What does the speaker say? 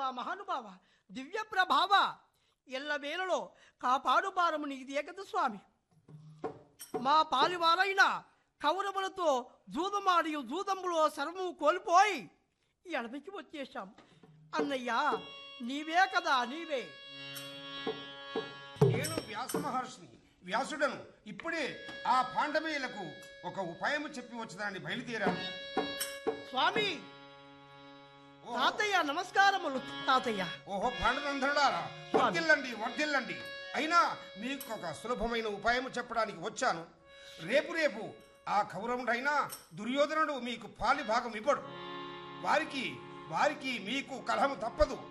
మహానుభావ దివ్య ప్రభావ ఎల్ల వేళలో కాపాడు భారము నీదే కదా స్వామి మా పాలివారైన కౌరవులతో జూదమాడి జూదంబులో సర్వము కోల్పోయి ఈ అడవికి వచ్చేశాం అన్నయ్యా నీవే కదా నీవే నేను వ్యాస మహర్షిని వ్యాసుడను ఇప్పుడే ఆ పాండవీయులకు ఒక ఉపాయం చెప్పి వచ్చదాన్ని బయలుదేరాను స్వామి ఓహో, తాతయ్య నమస్కారములు తాతయ్య ఓహో పాండవంధనులారా వర్ధిల్లండి వర్ధిల్లండి అయినా మీకు ఒక సులభమైన ఉపాయం చెప్పడానికి వచ్చాను రేపు రేపు ఆ కౌరవుడైనా దుర్యోధనుడు మీకు పాలి భాగం ఇవ్వడు వారికి వారికి మీకు కలహము తప్పదు